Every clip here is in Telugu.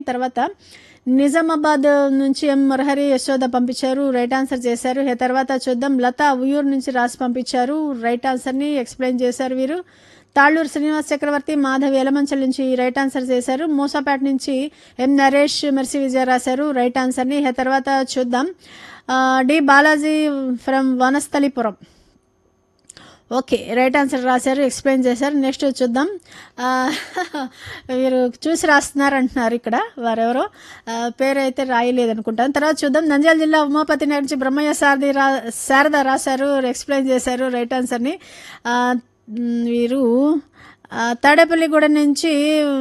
తర్వాత నిజామాబాద్ నుంచి ఎం మురహరి యశోద పంపించారు రైట్ ఆన్సర్ చేశారు ఏ తర్వాత చూద్దాం లత ఉయ్యూరు నుంచి రాసి పంపించారు రైట్ ఆన్సర్ని ఎక్స్ప్లెయిన్ చేశారు వీరు తాళ్ళూరు శ్రీనివాస్ చక్రవర్తి మాధవి ఎలమంచల్ నుంచి రైట్ ఆన్సర్ చేశారు మూసాపేట నుంచి ఎం నరేష్ మెర్సి విజయ రాశారు రైట్ ఆన్సర్ని ఏ తర్వాత చూద్దాం ఆ, D Balaji from Vanasthalipuram okay right answer రాశారు ఎక్స్ప్లెయిన్ చేశారు నెక్స్ట్ చూద్దాం ఆ, మీరు చూసి రాస్తున్నారు అంటున్నారు ఇక్కడ వారెవరో ఆ, పేరు అయితే రాయలేదు అనుకుంటాను తర్వాత చూద్దాం నంద్యాల జిల్లా ఉమాపతి నగర్ నుంచి బ్రహ్మయ్య శారది రా శారద రాశారు ఎక్స్ప్లెయిన్ చేశారు రైట్ ఆన్సర్ని ఆ, మ్, వీరు ఆ, తాడేపల్లిగూడెం నుంచి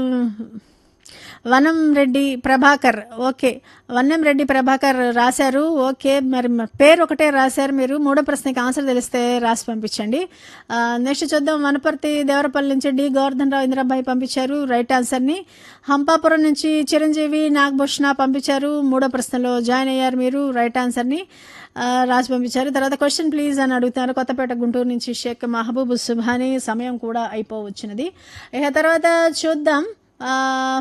వనం రెడ్డి ప్రభాకర్ ఓకే వనం రెడ్డి ప్రభాకర్ రాశారు ఓకే మరి మ- పేరు ఒకటే రాశారు మీరు మూడో ప్రశ్నకి ఆన్సర్ తెలిస్తే రాసి పంపించండి ఆ, నెక్స్ట్ చూద్దాం వనపర్తి దేవరపల్లి నుంచి డి గోవర్ధన్ రావు ఇంద్రాబాయి పంపించారు రైట్ ఆన్సర్ని హంపాపురం నుంచి చిరంజీవి నాగభూషణ పంపించారు మూడో ప్రశ్నలో జాయిన్ అయ్యారు మీరు రైట్ ఆన్సర్ని ఆ, రాసి పంపించారు తర్వాత క్వశ్చన్ ప్లీజ్ అని అడుగుతున్నారు కొత్తపేట గుంటూరు నుంచి షేక్ మహబూబ్ సుభాని సమయం కూడా అయిపోవచ్చినది ఇక తర్వాత చూద్దాం ఆ,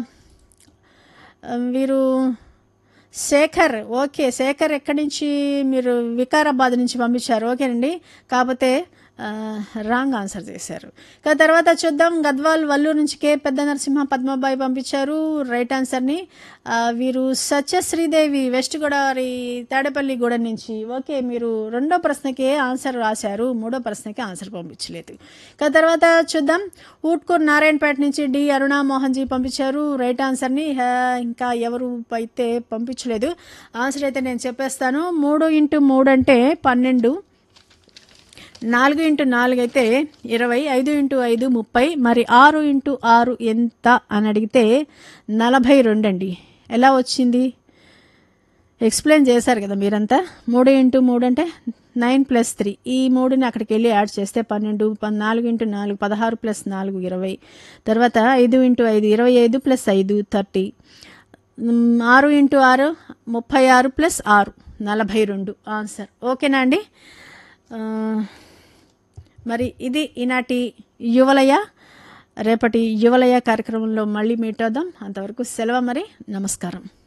వీరు శేఖర్ ఓకే శేఖర్ ఎక్కడి నుంచి మీరు వికారాబాద్ నుంచి పంపించారు ఓకేనండి కాకపోతే రాంగ్ ఆన్సర్ చేశారు ఇక తర్వాత చూద్దాం గద్వాల్ వల్లూరు నుంచి కే పెద్ద నరసింహ పద్మబాయి పంపించారు రైట్ ఆన్సర్ని ఆ, వీరు సత్యశ్రీదేవి వెస్ట్ గోదావరి తాడేపల్లి గూడెం నుంచి ఓకే మీరు రెండో ప్రశ్నకి ఆన్సర్ రాశారు మూడో ప్రశ్నకి ఆన్సర్ పంపించలేదు ఇక తర్వాత చూద్దాం ఊట్కూర్ నారాయణపేట నుంచి డి అరుణ మోహన్ జీ పంపించారు రైట్ ఆన్సర్ని హా, ఇంకా ఎవరు అయితే పంపించలేదు ఆన్సర్ అయితే నేను చెప్పేస్తాను మూడు ఇంటూ మూడు అంటే పన్నెండు నాలుగు ఇంటూ నాలుగు అయితే ఇరవై ఐదు ఇంటూ ఐదు ముప్పై మరి ఆరు ఇంటూ ఆరు ఎంత అని అడిగితే నలభై రెండు అండి ఎలా వచ్చింది ఎక్స్ప్లెయిన్ చేశారు కదా మీరంతా మూడు ఇంటూ మూడు అంటే నైన్ ప్లస్ త్రీ ఈ మూడుని అక్కడికి వెళ్ళి యాడ్ చేస్తే పన్నెండు ప- నాలుగు ఇంటూ నాలుగు పదహారు ప్లస్ నాలుగు ఇరవై తర్వాత ఐదు ఇంటూ ఐదు ఇరవై ఐదు ప్లస్ ఐదు థర్టీ మ్, ఆరు ఇంటూ ఆరు ముప్పై ఆరు ప్లస్ ఆరు నలభై రెండు ఆన్సర్ ఓకేనా అండి ఆ, మరి ఇది ఈనాటి యువలయ రేపటి యువలయ కార్యక్రమంలో మళ్ళీ మీట్ అవుదాం అంతవరకు సెలవు మరి నమస్కారం